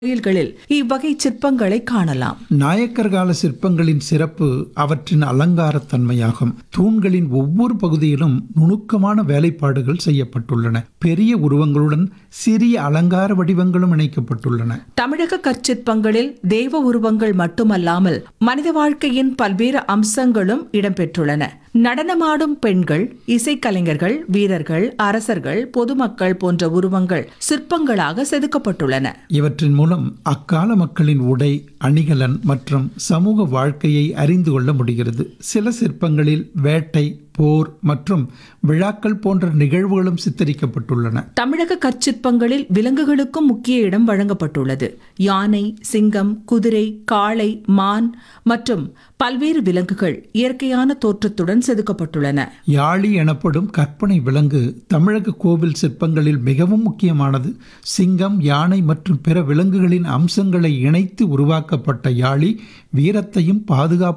கோயில்களில் இவ்வகை சிற்பங்களை காணலாம் நாயக்கர் கால சிற்பங்களின் சிறப்பு அவற்றின் அலங்காரத்தன்மையாகும் தூண்களின் ஒவ்வொரு பகுதியிலும் நுணுக்கமான வேலைப்பாடுகள் செய்யப்பட்டுள்ளன பெரிய உருவங்களுடன் சிறிய அலங்கார வடிவங்களும் இணைக்கப்பட்டுள்ளன தமிழக கற்சிற்பங்களில் தெய்வ உருவங்கள் மட்டுமல்லாமல் மனித வாழ்க்கையின் பல்வேறு அம்சங்களும் இடம்பெற்றுள்ளன நடனமாடும் பெண்கள் இசைக்கலைஞர்கள் வீரர்கள் அரசர்கள் பொதுமக்கள் போன்ற உருவங்கள் சிற்பங்களாக செதுக்கப்பட்டுள்ளன இவற்றின் மூலம் அக்கால மக்களின் உடை அணிகலன் மற்றும் சமூக வாழ்க்கையை அறிந்து கொள்ள முடிகிறது சில சிற்பங்களில் வேட்டை போர் மற்றும் விழாக்கள் போன்ற நிகழ்வுகளும் சித்தரிக்கப்பட்டுள்ளன தமிழக கற்சிற்பங்களில் விலங்குகளுக்கும் முக்கிய இடம் வழங்கப்பட்டுள்ளது யானை சிங்கம் குதிரை காளை மான் மற்றும் பல்வேறு விலங்குகள் இயற்கையான தோற்றத்துடன் செதுக்கப்பட்டுள்ளன யாழி எனப்படும் கற்பனை விலங்கு தமிழக கோவில் சிற்பங்களில் மிகவும் முக்கியமானது சிங்கம் யானை மற்றும் பிற விலங்குகளின் அம்சங்களை இணைத்து உருவாக்கப்பட்ட யாழி வீரத்தையும் பாதுகாப்பு